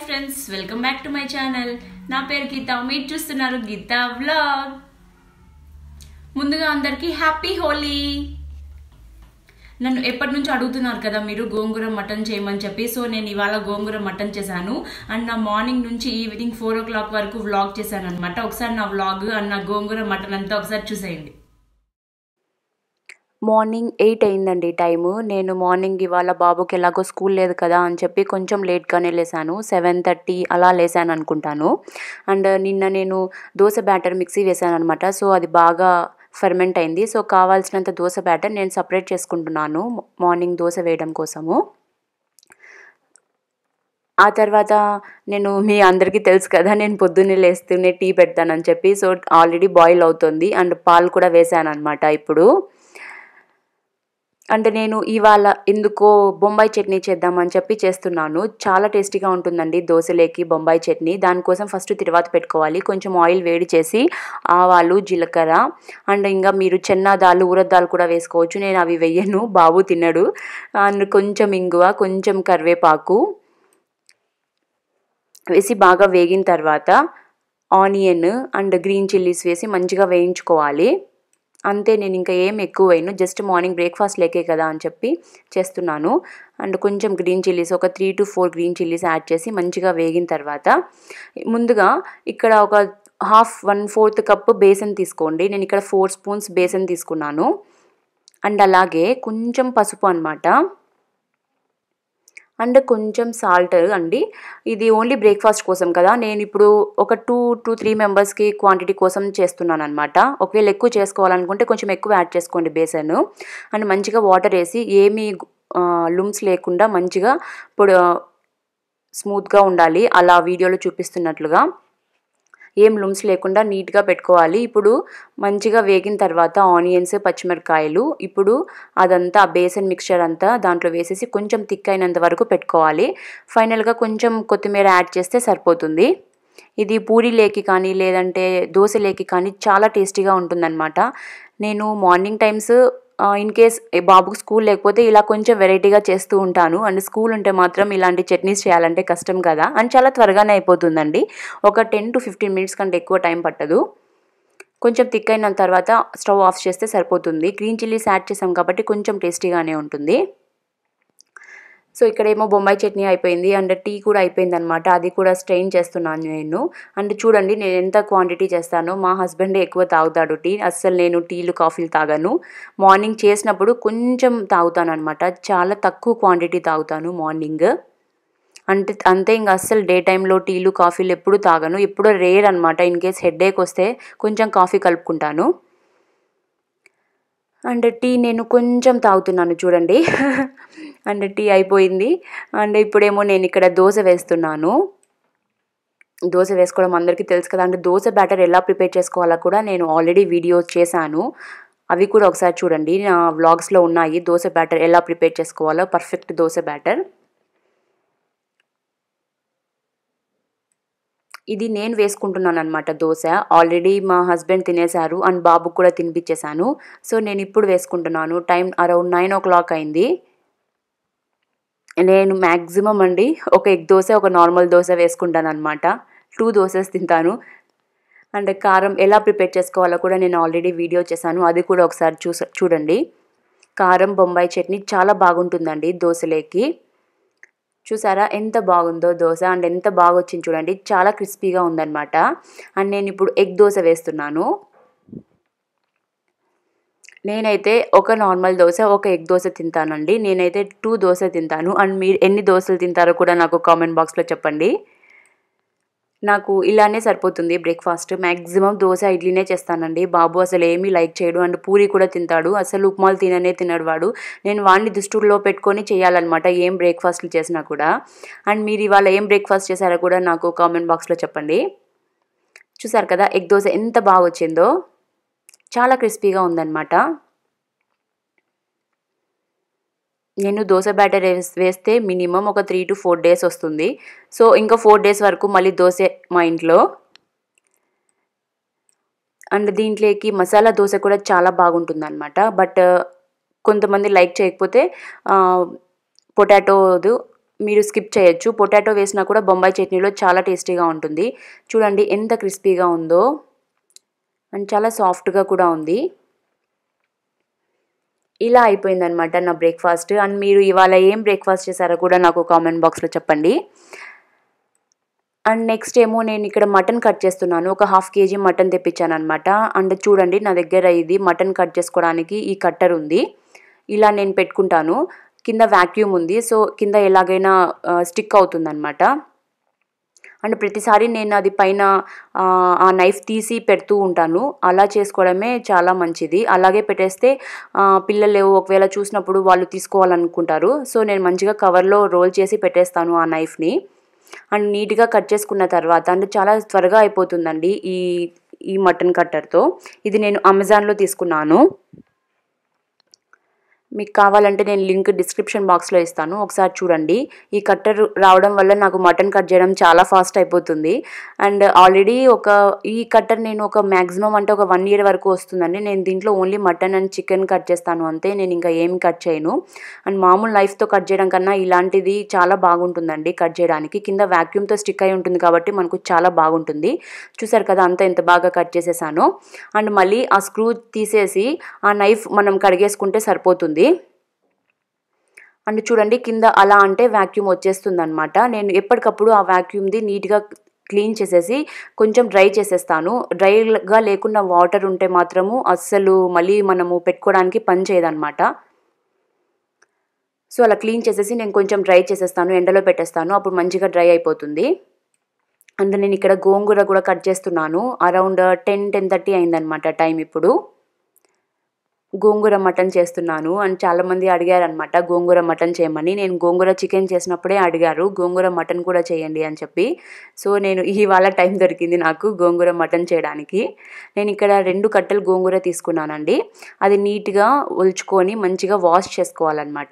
friends welcome back to my channel నా పేరు గీత మీరు చూస్తున్నారు గీత వ్లాగ్ ముందుగా అందరికీ హ్యాపీ హోలీ నన్ను ఎప్పటి నుంచి అడుగుతున్నారు కదా మీరు గోంగూర మటన్ చేయమని చెప్పి సో నేను ఇవాళ గోంగూర మటన్ చేశాను అండ్ నా మార్నింగ్ నుంచి ఈవినింగ్ ఫోర్ ఓ క్లాక్ వరకు వ్లాగ్ చేశాను అనమాట ఒకసారి నా వ్లాగ్ అండ్ నా గోంగూర మటన్ అంతా ఒకసారి చూసేయండి మార్నింగ్ ఎయిట్ అయిందండి టైము నేను మార్నింగ్ ఇవాళ బాబుకి ఎలాగో స్కూల్ లేదు కదా అని చెప్పి కొంచెం లేట్గానే లేసాను సెవెన్ థర్టీ అలా లేసాను అనుకుంటాను అండ్ నిన్న నేను దోశ బ్యాటర్ మిక్సీ వేసాను అనమాట సో అది బాగా ఫర్మెంట్ అయింది సో కావాల్సినంత దోశ బ్యాటర్ నేను సపరేట్ చేసుకుంటున్నాను మార్నింగ్ దోశ వేయడం కోసము ఆ తర్వాత నేను మీ అందరికీ తెలుసు కదా నేను పొద్దున్నే లేస్తూనే టీ పెడతానని చెప్పి సో ఆల్రెడీ బాయిల్ అవుతుంది అండ్ పాలు కూడా వేసాను అనమాట ఇప్పుడు అంటే నేను ఇవాళ ఎందుకో బొంబాయి చట్నీ చేద్దామని చెప్పి చేస్తున్నాను చాలా టేస్టీగా ఉంటుందండి దోశలేకి బొంబాయి చట్నీ దానికోసం ఫస్ట్ తిరువాత పెట్టుకోవాలి కొంచెం ఆయిల్ వేడి చేసి ఆవాలు జీలకర్ర అండ్ ఇంకా మీరు చెన్నా దాలు ఊరద్ దాల్ కూడా వేసుకోవచ్చు నేను అవి వెయ్యను బాబు తినడు అండ్ కొంచెం ఇంగువ కొంచెం కరివేపాకు వేసి బాగా వేగిన తర్వాత ఆనియన్ అండ్ గ్రీన్ చిల్లీస్ వేసి మంచిగా వేయించుకోవాలి అంతే నేను ఇంకా ఏం ఎక్కువ వేయను జస్ట్ మార్నింగ్ బ్రేక్ఫాస్ట్ లేకే కదా అని చెప్పి చేస్తున్నాను అండ్ కొంచెం గ్రీన్ చిల్లీస్ ఒక three to four green chillies add చేసి మంచిగా వేగిన తర్వాత ముందుగా ఇక్కడ ఒక half one fourth cup besan తీసుకోండి నేను ఇక్కడ ఫోర్ స్పూన్స్ బేసన్ తీసుకున్నాను అండ్ అలాగే కొంచెం పసుపు అనమాట అండ్ కొంచెం సాల్ట్ అండి ఇది ఓన్లీ బ్రేక్ఫాస్ట్ కోసం కదా నేను ఇప్పుడు ఒక టూ టు త్రీ మెంబర్స్కి క్వాంటిటీ కోసం చేస్తున్నాను అనమాట ఒకవేళ ఎక్కువ చేసుకోవాలనుకుంటే కొంచెం ఎక్కువ యాడ్ చేసుకోండి బేసన్ అండ్ మంచిగా వాటర్ వేసి ఏమీ లుమ్స్ లేకుండా మంచిగా ఇప్పుడు స్మూత్గా ఉండాలి అలా వీడియోలో చూపిస్తున్నట్లుగా ఏం లుమ్స్ లేకుండా నీట్గా పెట్టుకోవాలి ఇప్పుడు మంచిగా వేగిన తర్వాత ఆనియన్స్ పచ్చిమిరకాయలు ఇప్పుడు అదంతా బేసన్ మిక్చర్ అంతా దాంట్లో వేసేసి కొంచెం థిక్ అయినంత వరకు పెట్టుకోవాలి ఫైనల్గా కొంచెం కొత్తిమీర యాడ్ చేస్తే సరిపోతుంది ఇది పూరీలేకి కానీ లేదంటే దోశలేకి కానీ చాలా టేస్టీగా ఉంటుందన్నమాట నేను మార్నింగ్ టైమ్స్ ఇన్ కేస్ బాబుకు స్కూల్ లేకపోతే ఇలా కొంచెం వెరైటీగా చేస్తూ ఉంటాను అండ్ స్కూల్ ఉంటే మాత్రం ఇలాంటి చట్నీస్ చేయాలంటే కష్టం కదా అండ్ చాలా త్వరగానే అయిపోతుందండి ఒక టెన్ టు ఫిఫ్టీన్ మినిట్స్ కంటే ఎక్కువ టైం పట్టదు కొంచెం థిక్ అయిన తర్వాత స్టవ్ ఆఫ్ చేస్తే సరిపోతుంది గ్రీన్ చిల్లీస్ యాడ్ చేసాం కాబట్టి కొంచెం టేస్టీగానే ఉంటుంది సో ఇక్కడేమో బొంబాయి చట్నీ అయిపోయింది అండ్ టీ కూడా అయిపోయింది అనమాట అది కూడా స్ట్రెయిన్ చేస్తున్నాను నేను అండ్ చూడండి నేను ఎంత క్వాంటిటీ చేస్తానో మా హస్బెండ్ ఎక్కువ తాగుతాడు టీ అస్సలు నేను టీలు కాఫీలు తాగాను మార్నింగ్ చేసినప్పుడు కొంచెం తాగుతాను అనమాట చాలా తక్కువ క్వాంటిటీ తాగుతాను మార్నింగ్ అంటే అంతే ఇంకా అస్సలు డే టైంలో టీలు కాఫీలు ఎప్పుడు తాగను ఎప్పుడో రేర్ అనమాట ఇన్ కేస్ హెడేక్ వస్తే కొంచెం కాఫీ కలుపుకుంటాను అండ్ టీ నేను కొంచెం తాగుతున్నాను చూడండి అండ్ టీ అయిపోయింది అండ్ ఇప్పుడేమో నేను ఇక్కడ దోశ వేస్తున్నాను దోశ వేసుకోవడం అందరికీ తెలుసు కదా అంటే దోశ బ్యాటర్ ఎలా ప్రిపేర్ చేసుకోవాలో కూడా నేను ఆల్రెడీ వీడియోస్ చేశాను అవి కూడా ఒకసారి చూడండి నా వ్లాగ్స్లో ఉన్నాయి దోశ బ్యాటర్ ఎలా ప్రిపేర్ చేసుకోవాలో పర్ఫెక్ట్ దోశ బ్యాటర్ ఇది నేను వేసుకుంటున్నాను అనమాట దోశ ఆల్రెడీ మా హస్బెండ్ తినేశారు అండ్ బాబుకు కూడా తినిపించేశాను సో నేను ఇప్పుడు వేసుకుంటున్నాను time around nine o'clock అయింది నేను మ్యాక్సిమం అండి ఒక ఎగ్ దోశ ఒక నార్మల్ దోశ వేసుకుంటాను అనమాట టూ దోశస్ తింటాను అండ్ కారం ఎలా ప్రిపేర్ చేసుకోవాలో కూడా నేను ఆల్రెడీ వీడియో చేశాను అది కూడా ఒకసారి చూస చూడండి కారం బొంబాయి చట్నీ చాలా బాగుంటుందండి దోశలేకి చూసారా ఎంత బాగుందో దోశ అండ్ ఎంత బాగా వచ్చింది చూడండి చాలా క్రిస్పీగా ఉందన్నమాట అండ్ నేను ఇప్పుడు ఎగ్ దోశ వేస్తున్నాను నేనైతే ఒక నార్మల్ దోశ ఒక ఎగ్ దోశ తింటానండి నేనైతే టూ దోశ తింటాను అండ్ మీరు ఎన్ని దోశలు తింటారో కూడా నాకు కామెంట్ బాక్స్లో చెప్పండి నాకు ఇలానే సరిపోతుంది బ్రేక్ఫాస్ట్ మ్యాక్సిమం దోశ ఇడ్లీనే చేస్తానండి బాబు అసలు ఏమీ లైక్ చేయడు అండ్ పూరి కూడా తింటాడు అసలు ఉప్మాలు తిననే తినడు వాడు నేను వాడిని దుస్తుల్లో పెట్టుకొని చేయాలన్నమాట ఏం బ్రేక్ఫాస్ట్లు చేసినా కూడా అండ్ మీరు ఇవాళ ఏం బ్రేక్ఫాస్ట్ చేశారో కూడా నాకు కామెంట్ బాక్స్లో చెప్పండి చూసారు కదా ఎగ్ దోశ ఎంత బాగా వచ్చిందో చాలా క్రిస్పీగా ఉందన్నమాట నేను దోశ బ్యాటర్ వేస్తే మినిమం ఒక త్రీ టు ఫోర్ డేస్ వస్తుంది సో ఇంకా ఫోర్ డేస్ వరకు మళ్ళీ దోశ మా ఇంట్లో అండ్ దీంట్లోకి మసాలా దోశ కూడా చాలా బాగుంటుంది అనమాట బట్ కొంతమంది లైక్ చేయకపోతే పొటాటోదు మీరు స్కిప్ చేయొచ్చు పొటాటో వేసినా కూడా బొంబాయి చట్నీలో చాలా టేస్టీగా ఉంటుంది చూడండి ఎంత క్రిస్పీగా ఉందో అండ్ చాలా సాఫ్ట్గా కూడా ఉంది ఇలా అయిపోయిందనమాట నా బ్రేక్ఫాస్ట్ అండ్ మీరు ఇవాళ ఏం బ్రేక్ఫాస్ట్ చేశారో కూడా నాకు కామెంట్ బాక్స్లో చెప్పండి అండ్ నెక్స్ట్ ఏమో నేను ఇక్కడ మటన్ కట్ చేస్తున్నాను ఒక హాఫ్ కేజీ మటన్ తెప్పించాను అనమాట అండ్ చూడండి నా దగ్గర ఇది మటన్ కట్ చేసుకోవడానికి ఈ కట్టర్ ఉంది ఇలా నేను పెట్టుకుంటాను కింద వ్యాక్యూమ్ ఉంది సో కింద ఎలాగైనా స్టిక్ అవుతుందన్నమాట అండ్ ప్రతిసారి నేను అది పైన ఆ నైఫ్ తీసి పెడుతూ ఉంటాను అలా చేసుకోవడమే చాలా మంచిది అలాగే పెట్టేస్తే పిల్లలు ఒకవేళ చూసినప్పుడు వాళ్ళు తీసుకోవాలనుకుంటారు సో నేను మంచిగా కవర్లో రోల్ చేసి పెట్టేస్తాను ఆ నైఫ్ని అండ్ నీట్గా కట్ చేసుకున్న తర్వాత అంటే చాలా త్వరగా అయిపోతుందండి ఈ ఈ మటన్ కట్టర్తో ఇది నేను అమెజాన్లో తీసుకున్నాను మీకు కావాలంటే నేను లింక్ డిస్క్రిప్షన్ బాక్స్లో ఇస్తాను ఒకసారి చూడండి ఈ కట్టర్ రావడం వల్ల నాకు మటన్ కట్ చేయడం చాలా ఫాస్ట్ అయిపోతుంది అండ్ ఆల్రెడీ ఒక ఈ కట్టర్ నేను ఒక మ్యాక్సిమం అంటే ఒక వన్ ఇయర్ వరకు వస్తుందండి నేను దీంట్లో only mutton and chicken cut చేస్తాను అంతే నేను ఇంకా ఏం కట్ చేయను అండ్ మామూలు నైఫ్తో కట్ చేయడం కన్నా ఇలాంటిది చాలా బాగుంటుందండి కట్ చేయడానికి కింద వ్యాక్యూమ్తో స్టిక్ అయి ఉంటుంది కాబట్టి మనకు చాలా బాగుంటుంది చూసారు కదా అంతా ఎంత బాగా కట్ చేసేసాను అండ్ మళ్ళీ ఆ స్క్రూ తీసేసి ఆ నైఫ్ మనం కడిగేసుకుంటే సరిపోతుంది అండ్ చూడండి కింద అలా అంటే వ్యాక్యూమ్ వచ్చేస్తుంది అనమాట నేను ఎప్పటికప్పుడు ఆ వ్యాక్యూమ్ది నీట్గా క్లీన్ చేసేసి కొంచెం డ్రై చేసేస్తాను డ్రైగా లేకుండా వాటర్ ఉంటే మాత్రము అస్సలు మళ్ళీ మనము పెట్టుకోవడానికి పని చేయదనమాట సో అలా క్లీన్ చేసేసి నేను కొంచెం డ్రై చేసేస్తాను ఎండలో పెట్టేస్తాను అప్పుడు మంచిగా డ్రై అయిపోతుంది అండ్ నేను ఇక్కడ గోంగూర కూడా కట్ చేస్తున్నాను అరౌండ్ టెన్ టెన్ థర్టీ అయిందనమాట టైం ఇప్పుడు గోంగూర మటన్ చేస్తున్నాను అండ్ చాలామంది అడిగారనమాట గోంగూర మటన్ చేయమని నేను గోంగూర చికెన్ చేసినప్పుడే అడిగారు గోంగూర మటన్ కూడా చేయండి అని చెప్పి సో నేను ఇవాళ టైం దొరికింది నాకు గోంగూర మటన్ చేయడానికి నేను ఇక్కడ రెండు కట్టలు గోంగూర తీసుకున్నానండి అది నీట్గా ఒలుచుకొని మంచిగా వాష్ చేసుకోవాలన్నమాట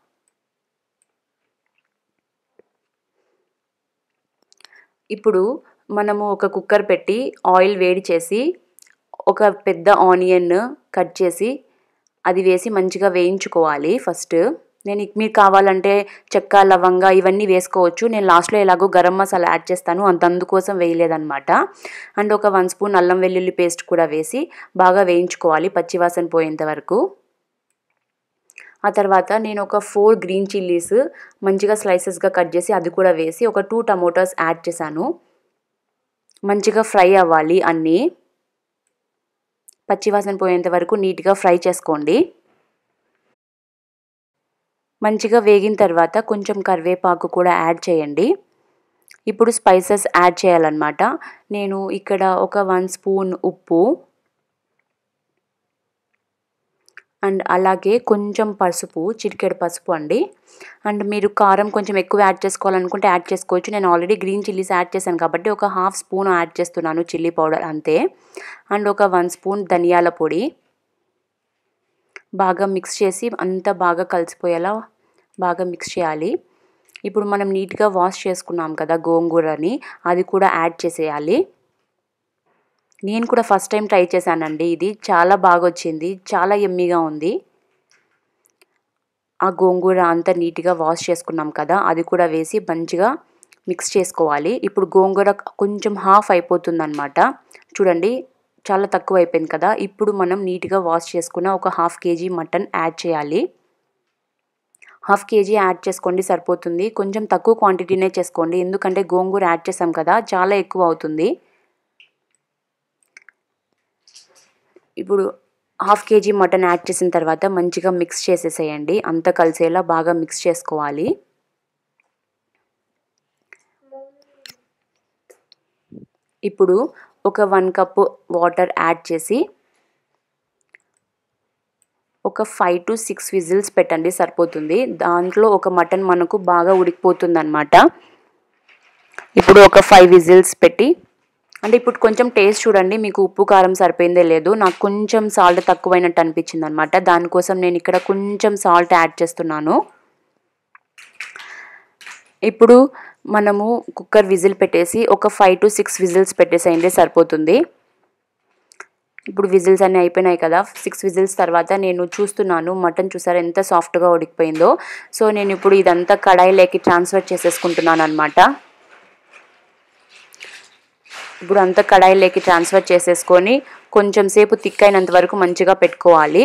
ఇప్పుడు మనము ఒక కుక్కర్ పెట్టి ఆయిల్ వేడి చేసి ఒక పెద్ద ఆనియన్ కట్ చేసి అది వేసి మంచిగా వేయించుకోవాలి ఫస్ట్ నేను మీకు కావాలంటే చెక్క లవంగా ఇవన్నీ వేసుకోవచ్చు నేను లాస్ట్లో ఎలాగో గరం మసాలా యాడ్ చేస్తాను అంత అందుకోసం వేయలేదనమాట అండ్ ఒక వన్ స్పూన్ అల్లం వెల్లుల్లి పేస్ట్ కూడా వేసి బాగా వేయించుకోవాలి పచ్చివాసన పోయేంత వరకు ఆ తర్వాత నేను ఒక ఫోర్ గ్రీన్ చిల్లీస్ మంచిగా స్లైసెస్గా కట్ చేసి అది కూడా వేసి ఒక టూ టమోటాస్ యాడ్ చేశాను మంచిగా ఫ్రై అవ్వాలి అన్నీ పచ్చివాసన పోయేంత వరకు నీట్గా ఫ్రై చేసుకోండి మంచిగా వేగిన తర్వాత కొంచెం కరివేపాకు కూడా యాడ్ చేయండి ఇప్పుడు స్పైసెస్ యాడ్ చేయాలన్నమాట నేను ఇక్కడ ఒక వన్ స్పూన్ ఉప్పు అండ్ అలాగే కొంచెం పసుపు చిటికెడు పసుపు అండి అండ్ మీరు కారం కొంచెం ఎక్కువ యాడ్ చేసుకోవాలనుకుంటే యాడ్ చేసుకోవచ్చు నేను ఆల్రెడీ గ్రీన్ చిల్లీస్ యాడ్ చేశాను కాబట్టి ఒక హాఫ్ స్పూన్ యాడ్ చేస్తున్నాను చిల్లీ పౌడర్ అంతే అండ్ ఒక వన్ స్పూన్ ధనియాల పొడి బాగా మిక్స్ చేసి అంతా బాగా కలిసిపోయేలా బాగా మిక్స్ చేయాలి ఇప్పుడు మనం నీట్గా వాష్ చేసుకున్నాం కదా గోంగూరని అది కూడా యాడ్ చేసేయాలి నేను కూడా ఫస్ట్ టైం ట్రై చేశానండి ఇది చాలా బాగా వచ్చింది చాలా ఎమ్మీగా ఉంది ఆ గోంగూర అంతా నీట్గా వాష్ చేసుకున్నాం కదా అది కూడా వేసి మంచిగా మిక్స్ చేసుకోవాలి ఇప్పుడు గోంగూర కొంచెం హాఫ్ అయిపోతుందన్నమాట చూడండి చాలా తక్కువ అయిపోయింది కదా ఇప్పుడు మనం నీట్గా వాష్ చేసుకున్న ఒక హాఫ్ కేజీ మటన్ యాడ్ చేయాలి హాఫ్ కేజీ యాడ్ చేసుకోండి సరిపోతుంది కొంచెం తక్కువ క్వాంటిటీనే చేసుకోండి ఎందుకంటే గోంగూర యాడ్ చేసాం కదా చాలా ఎక్కువ అవుతుంది ఇప్పుడు హాఫ్ కేజీ మటన్ యాడ్ చేసిన తర్వాత మంచిగా మిక్స్ చేసేసేయండి అంతా కలిసేలా బాగా మిక్స్ చేసుకోవాలి ఇప్పుడు ఒక వన్ కప్ వాటర్ యాడ్ చేసి ఒక ఫైవ్ టు సిక్స్ విజిల్స్ పెట్టండి సరిపోతుంది దాంట్లో ఒక మటన్ మనకు బాగా ఉడికిపోతుంది అనమాట ఇప్పుడు ఒక ఫైవ్ విజిల్స్ పెట్టి అంటే ఇప్పుడు కొంచెం టేస్ట్ చూడండి మీకు ఉప్పు కారం సరిపోయిందే లేదు నాకు కొంచెం సాల్ట్ తక్కువైనట్టు అనిపించింది అనమాట దానికోసం నేను ఇక్కడ కొంచెం సాల్ట్ యాడ్ చేస్తున్నాను ఇప్పుడు మనము కుక్కర్ విజిల్ పెట్టేసి ఒక ఫైవ్ టు సిక్స్ విజిల్స్ పెట్టేసేయండి సరిపోతుంది ఇప్పుడు విజిల్స్ అన్నీ అయిపోయినాయి కదా సిక్స్ విజిల్స్ తర్వాత నేను చూస్తున్నాను మటన్ చూసారా ఎంత సాఫ్ట్గా ఉడికిపోయిందో సో నేను ఇప్పుడు ఇదంతా కడాయిలోకి ట్రాన్స్ఫర్ చేసేసుకుంటున్నాను అనమాట ఇప్పుడు అంతా కడాయిలోకి ట్రాన్స్ఫర్ చేసేసుకొని కొంచెం సేపు థిక్ అయినంత వరకు మంచిగా పెట్టుకోవాలి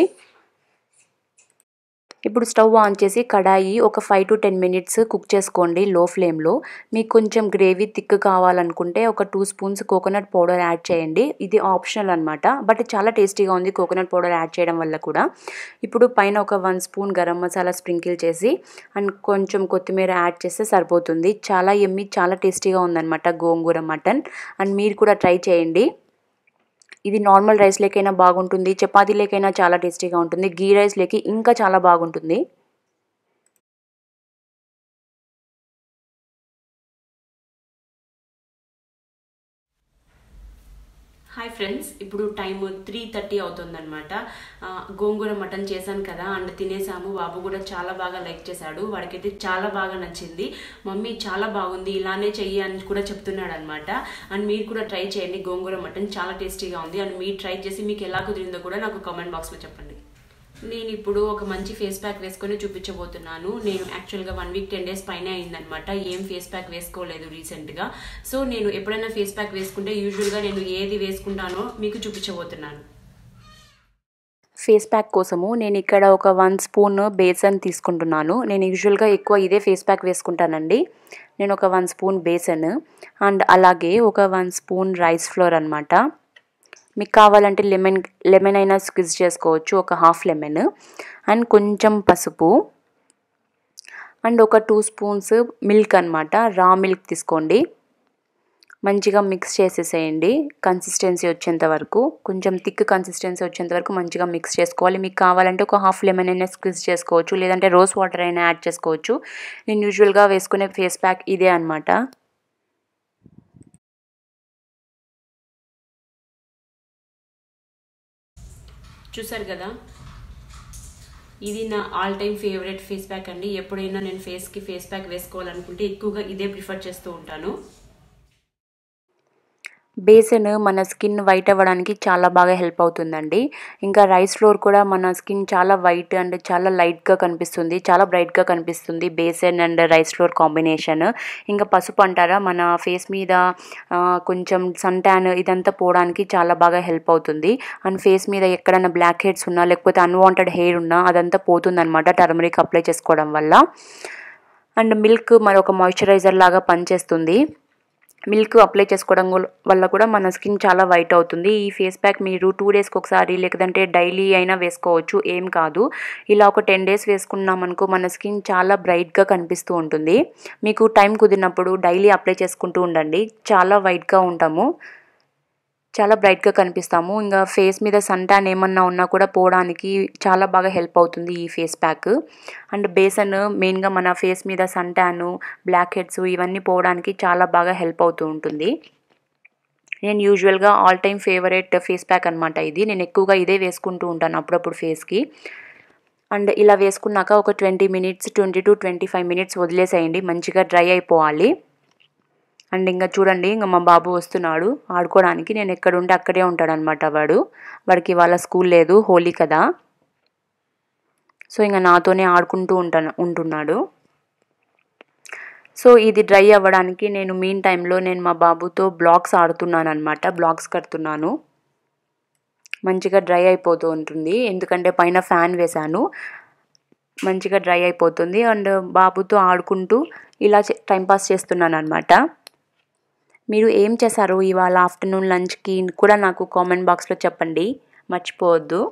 ఇప్పుడు స్టవ్ ఆన్ చేసి కడాయి ఒక five to ten minutes cook చేసుకోండి లో ఫ్లేమ్లో మీకు కొంచెం గ్రేవీ థిక్ కావాలనుకుంటే ఒక two spoons coconut powder add చేయండి ఇది ఆప్షనల్ అనమాట బట్ చాలా టేస్టీగా ఉంది కోకోనట్ పౌడర్ యాడ్ చేయడం వల్ల కూడా ఇప్పుడు పైన ఒక one spoon garam masala sprinkle చేసి అండ్ కొంచెం కొత్తిమీర యాడ్ చేస్తే సరిపోతుంది చాలా ఎమ్మి చాలా టేస్టీగా ఉందన్నమాట గోంగూర మటన్ అండ్ మీరు కూడా ట్రై చేయండి ఇది నార్మల్ రైస్ లేకైనా బాగుంటుంది చపాతీ లేకైనా చాలా టేస్టీగా ఉంటుంది గీ రైస్ లేకి ఇంకా చాలా బాగుంటుంది హాయ్ ఫ్రెండ్స్ ఇప్పుడు టైం త్రీ థర్టీ అవుతుందన్నమాట ఆ, గోంగూర మటన్ చేశాను కదా అండ్ తినేసాము బాబు కూడా చాలా బాగా లైక్ చేశాడు వాడికైతే చాలా బాగా నచ్చింది మమ్మీ చాలా బాగుంది ఇలానే చెయ్యి అని కూడా చెప్తున్నాడు అనమాట అండ్ మీరు కూడా ట్రై చేయండి గోంగూర మటన్ చాలా టేస్టీగా ఉంది అండ్ మీరు ట్రై చేసి మీకు ఎలా కుదిరిందో కూడా నాకు కామెంట్ బాక్స్లో చెప్పండి నేను ఇప్పుడు ఒక మంచి ఫేస్ ప్యాక్ వేసుకొని చూపించబోతున్నాను నేను యాక్చువల్గా వన్ వీక్ టెన్ డేస్ పైన అయిందనమాట ఏం ఫేస్ ప్యాక్ వేసుకోలేదు రీసెంట్గా సో నేను ఎప్పుడైనా ఫేస్ ప్యాక్ వేసుకుంటే యూజువల్గా నేను ఏది వేసుకుంటానో మీకు చూపించబోతున్నాను ఫేస్ ప్యాక్ కోసము నేను ఇక్కడ ఒక వన్ స్పూన్ బేసన్ తీసుకుంటున్నాను నేను యూజువల్గా ఎక్కువ ఇదే ఫేస్ ప్యాక్ వేసుకుంటానండి నేను ఒక వన్ స్పూన్ బేసన్ అండ్ అలాగే ఒక వన్ స్పూన్ రైస్ ఫ్లోర్ అనమాట మీకు కావాలంటే లెమన్ లెమన్ అయినా స్క్విజ్ చేసుకోవచ్చు ఒక హాఫ్ లెమన్ అండ్ కొంచెం పసుపు అండ్ ఒక టూ స్పూన్స్ మిల్క్ అనమాట రా మిల్క్ తీసుకోండి మంచిగా మిక్స్ చేసేసేయండి కన్సిస్టెన్సీ వచ్చేంత వరకు కొంచెం థిక్ కన్సిస్టెన్సీ వచ్చేంత వరకు మంచిగా మిక్స్ చేసుకోవాలి మీకు కావాలంటే ఒక హాఫ్ లెమన్ అయినా స్క్విజ్ చేసుకోవచ్చు లేదంటే రోజ్ వాటర్ అయినా యాడ్ చేసుకోవచ్చు నేను యూజువల్గా వేసుకునే ఫేస్ ప్యాక్ ఇదే అనమాట చూసారు కదా ఇది నా all time favourite face pack అండి ఎప్పుడైనా నేను ఫేస్కి ఫేస్ ప్యాక్ వేసుకోవాలనుకుంటే ఎక్కువగా ఇదే ప్రిఫర్ చేస్తూ ఉంటాను బేసన్ మన స్కిన్ వైట్ అవ్వడానికి చాలా బాగా హెల్ప్ అవుతుందండి ఇంకా రైస్ ఫ్లోర్ కూడా మన స్కిన్ చాలా వైట్ అండ్ చాలా లైట్గా కనిపిస్తుంది చాలా బ్రైట్గా కనిపిస్తుంది besan and rice flour combination ఇంకా పసుపు అంటారా మన ఫేస్ మీద ఆ, కొంచెం సన్ ట్యాన్ ఇదంతా పోవడానికి చాలా బాగా హెల్ప్ అవుతుంది అండ్ ఫేస్ మీద ఎక్కడైనా బ్లాక్ హెడ్స్ ఉన్నా లేకపోతే అన్వాంటెడ్ హెయిర్ ఉన్నా అదంతా పోతుందన్నమాట టర్మరిక్ అప్లై చేసుకోవడం వల్ల అండ్ మిల్క్ మరొక మాయిశ్చరైజర్ లాగా పనిచేస్తుంది మిల్క్ అప్లై చేసుకోవడం వల్ల- వల్ల కూడా మన స్కిన్ చాలా వైట్ అవుతుంది ఈ ఫేస్ ప్యాక్ మీరు టూ డేస్కి ఒకసారి లేదంటే డైలీ అయినా వేసుకోవచ్చు ఏం కాదు ఇలా ఒక టెన్ డేస్ వేసుకున్నాం అనుకో మన స్కిన్ చాలా బ్రైట్గా కనిపిస్తూ ఉంటుంది మీకు టైం కుదిరినప్పుడు డైలీ అప్లై చేసుకుంటూ ఉండండి చాలా వైట్గా ఉంటాము చాలా బ్రైట్గా కనిపిస్తాము ఇంకా ఫేస్ మీద సన్ ట్యాన్ ఏమన్నా ఉన్నా కూడా పోవడానికి చాలా బాగా హెల్ప్ అవుతుంది ఈ ఫేస్ ప్యాక్ అండ్ బేసన్ మెయిన్గా మన ఫేస్ మీద సన్ ట్యాన్ బ్లాక్ హెడ్స్ ఇవన్నీ పోవడానికి చాలా బాగా హెల్ప్ అవుతూ ఉంటుంది నేను యూజువల్గా all time favourite face pack అనమాట ఇది నేను ఎక్కువగా ఇదే వేసుకుంటూ ఉంటాను అప్పుడప్పుడు ఫేస్కి అండ్ ఇలా వేసుకున్నాక ఒక twenty minutes twenty two twenty five minutes వదిలేసేయండి మంచిగా డ్రై అయిపోవాలి అండ్ ఇంకా చూడండి ఇంకా మా బాబు వస్తున్నాడు ఆడుకోవడానికి నేను ఎక్కడ ఉంటే అక్కడే ఉంటాడు అనమాట వాడు వాడికి ఇవాళ స్కూల్ లేదు హోలీ కదా సో ఇంకా నాతోనే ఆడుకుంటూ ఉంటాను ఉంటున్నాడు సో ఇది డ్రై అవ్వడానికి నేను మీన్ టైంలో నేను మా బాబుతో బ్లాక్స్ ఆడుతున్నాను అనమాట బ్లాక్స్ కడుతున్నాను మంచిగా డ్రై అయిపోతూ ఉంటుంది ఎందుకంటే పైన ఫ్యాన్ వేశాను మంచిగా డ్రై అయిపోతుంది అండ్ బాబుతో ఆడుకుంటూ ఇలా టైంపాస్ చేస్తున్నాను అనమాట మీరు ఏం చేశారు ఇవాళ ఆఫ్టర్నూన్ లంచ్కి కూడా నాకు కామెంట్ బాక్స్లో చెప్పండి మర్చిపోవద్దు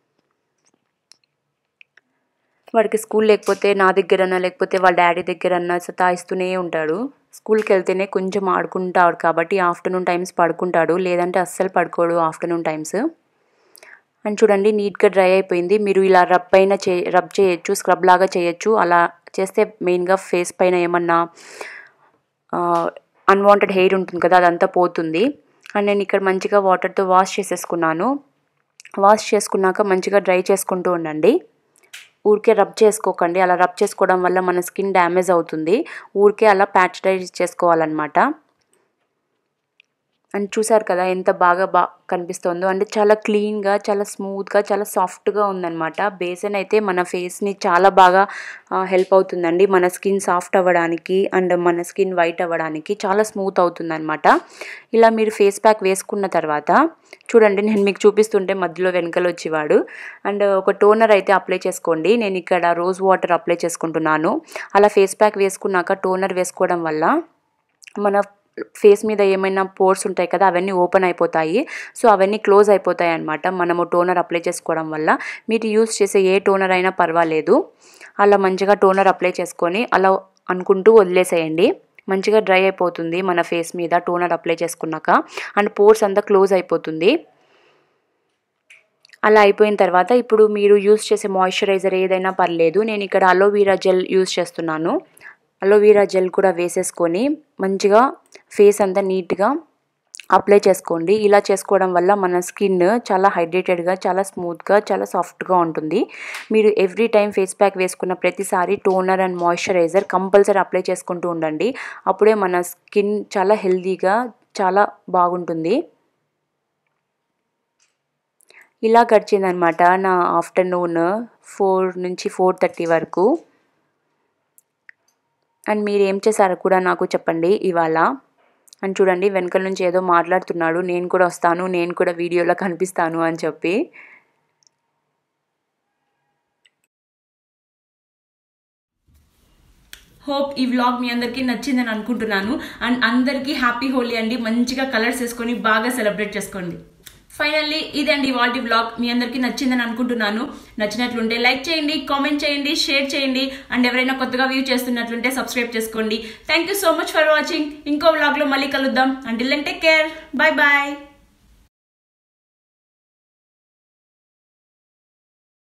వాడికి స్కూల్ లేకపోతే నా దగ్గరన్నా లేకపోతే వాళ్ళ డాడీ దగ్గరన్నా సతాయిస్తూనే ఉంటాడు స్కూల్కి వెళ్తేనే కొంచెం ఆడుకుంటాడు కాబట్టి ఆఫ్టర్నూన్ టైమ్స్ పడుకుంటాడు లేదంటే అస్సలు పడుకోడు ఆఫ్టర్నూన్ టైమ్స్ అండ్ చూడండి నీట్గా డ్రై అయిపోయింది మీరు ఇలా రబ్ పైన చే రబ్ చేయొచ్చు స్క్రబ్ లాగా చేయొచ్చు అలా చేస్తే మెయిన్గా ఫేస్ పైన ఏమన్నా అన్వాంటెడ్ హెయిర్ ఉంటుంది కదా అదంతా పోతుంది అండ్ నేను ఇక్కడ మంచిగా వాటర్తో వాష్ చేసేసుకున్నాను వాష్ చేసుకున్నాక మంచిగా డ్రై చేసుకుంటూ ఉండండి ఊరికే రబ్ చేసుకోకండి అలా రబ్ చేసుకోవడం వల్ల మన స్కిన్ డ్యామేజ్ అవుతుంది ఊరికే అలా ప్యాచ్ డ్రై చేసుకోవాలన్నమాట అండ్ చూసారు కదా ఎంత బాగా బా కనిపిస్తుందో అంటే చాలా క్లీన్గా చాలా స్మూత్గా చాలా సాఫ్ట్గా ఉందన్నమాట బేసన్ అయితే మన ఫేస్ని చాలా బాగా హెల్ప్ అవుతుందండి మన స్కిన్ సాఫ్ట్ అవ్వడానికి అండ్ మన స్కిన్ వైట్ అవ్వడానికి చాలా స్మూత్ అవుతుందన్నమాట ఇలా మీరు ఫేస్ ప్యాక్ వేసుకున్న తర్వాత చూడండి నేను మీకు చూపిస్తుంటే మధ్యలో వెనకలు వచ్చేవాడు అండ్ ఒక టోనర్ అయితే అప్లై చేసుకోండి నేను ఇక్కడ రోజ్ వాటర్ అప్లై చేసుకుంటున్నాను అలా ఫేస్ ప్యాక్ వేసుకున్నాక టోనర్ వేసుకోవడం వల్ల మన ఫేస్ మీద ఏమైనా పోర్స్ ఉంటాయి కదా అవన్నీ ఓపెన్ అయిపోతాయి సో అవన్నీ క్లోజ్ అయిపోతాయి అనమాట మనము టోనర్ అప్లై చేసుకోవడం వల్ల మీరు యూస్ చేసే ఏ టోనర్ అయినా పర్వాలేదు అలా మంచిగా టోనర్ అప్లై చేసుకొని అలా అనుకుంటూ వదిలేసేయండి మంచిగా డ్రై అయిపోతుంది మన ఫేస్ మీద టోనర్ అప్లై చేసుకున్నాక అండ్ పోర్స్ అంతా క్లోజ్ అయిపోతుంది అలా అయిపోయిన తర్వాత ఇప్పుడు మీరు యూస్ చేసే మాయిశ్చరైజర్ ఏదైనా పర్లేదు నేను ఇక్కడ అలోవీరా జెల్ యూస్ చేస్తున్నాను అలోవీరా జెల్ కూడా వేసేసుకొని మంచిగా ఫేస్ అంతా నీట్గా అప్లై చేసుకోండి ఇలా చేసుకోవడం వల్ల మన స్కిన్ చాలా హైడ్రేటెడ్గా చాలా స్మూత్గా చాలా సాఫ్ట్గా ఉంటుంది మీరు ఎవ్రీ టైం ఫేస్ ప్యాక్ వేసుకున్న ప్రతిసారి toner and moisturiser compulsory apply చేసుకుంటూ ఉండండి అప్పుడే మన స్కిన్ చాలా హెల్తీగా చాలా బాగుంటుంది ఇలా గడిచిందనమాట నా ఆఫ్టర్నూన్ ఫోర్ నుంచి ఫోర్ థర్టీ వరకు అండ్ మీరు ఏం చేశారో కూడా నాకు చెప్పండి ఇవాళ అని చూడండి వెనకల నుంచి ఏదో మాట్లాడుతున్నాడు నేను కూడా వస్తాను నేను కూడా వీడియోలో కనిపిస్తాను అని చెప్పి హోప్ ఈ వ్లాగ్ మీ అందరికీ నచ్చిందని అనుకుంటున్నాను అండ్ అందరికీ హ్యాపీ హోలీ అండి మంచిగా కలర్స్ వేసుకొని బాగా సెలబ్రేట్ చేసుకోండి ఫైనల్లీ ఇదండి వాటి బ్లాగ్ మీ అందరికీ నచ్చిందని అనుకుంటున్నాను నచ్చినట్లుంటే లైక్ చేయండి కామెంట్ చేయండి షేర్ చేయండి అండ్ ఎవరైనా కొత్తగా వ్యూ చేస్తున్నట్లుంటే సబ్స్క్రైబ్ చేసుకోండి thank you so much for watching ఇంకో వ్లాగ్లో మళ్ళీ కలుద్దాం and take care bye bye